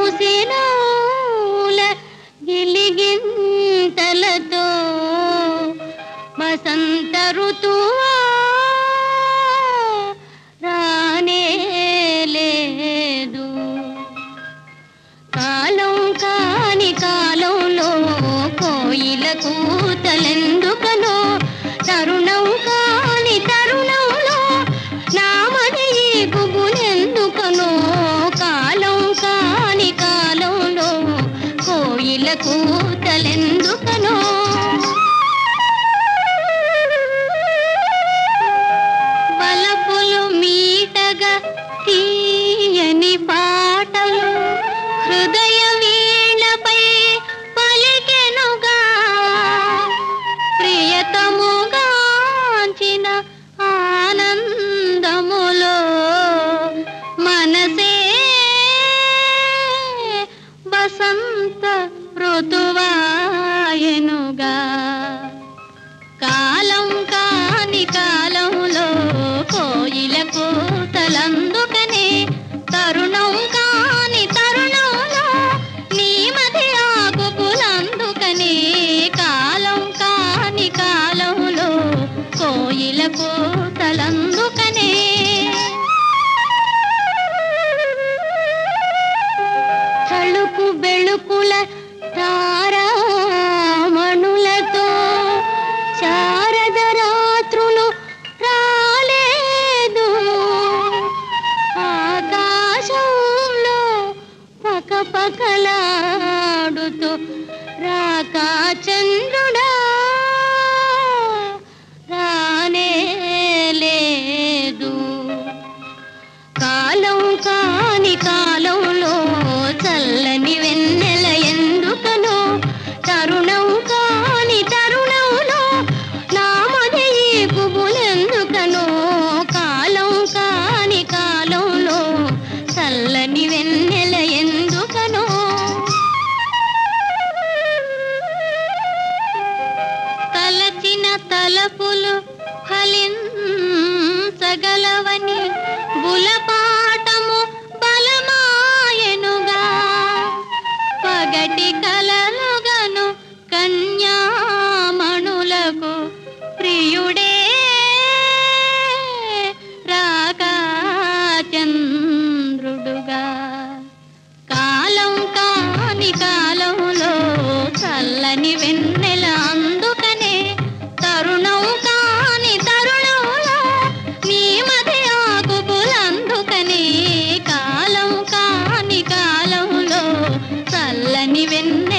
మూసినూల గిలిగింతలతో వసంత ఋతువా రానే లేదు కాలం కాని కాలంలో కోయిల కూతలెందుకనో తరుణం కాని తరుణంలో నామని గుబులెందుకనో కాలం కాని కాలంలో కోయిల కూతలెందుకనో వలపులు మీటగా తీయని పాటలు హృదయ వీణపై పలికెనుగా ప్రియతముగాంచిన ఆనందములో మనసే వసంత ఋతువాయనుగా కాలం కాని కాలంలో కోయిల కూతలందుకనే తరుణం కాని తరుణంలో నీ మది ఆకుపులందుకనే కాలం కాని కాలంలో కోయిల కూతలందుకనే తళుకు బెళుకుల తారామణులతో శారద రాత్రులు రాలేదు ఆకాశంలో పకపకలాడుతూ రాకా చంద్రుడా రానే లేదు కాలం కాని కాలంలో చల్లని వెన్నెల ఎందుకనో తరుణం కాని తరుణంలో నామది గుబులెందుకనో కాలం కాని కాలంలో చల్లని వెన్నెల ఎందుకనో తలచిన తలపులు ఫలించగలవని బులపాటము బలమాయనుగా పగటి కలలుగను కన్యామణులకు ప్రియుడే రాగా చంద్రుడుగా కాలం కాని కాలంలో చల్లని వెన్నెల అందుకనే తరుణం కాని తరుణంలో నీ మది ఆకుపులందుకనే కాలం కాని కాలంలో చల్లని వెన్నెల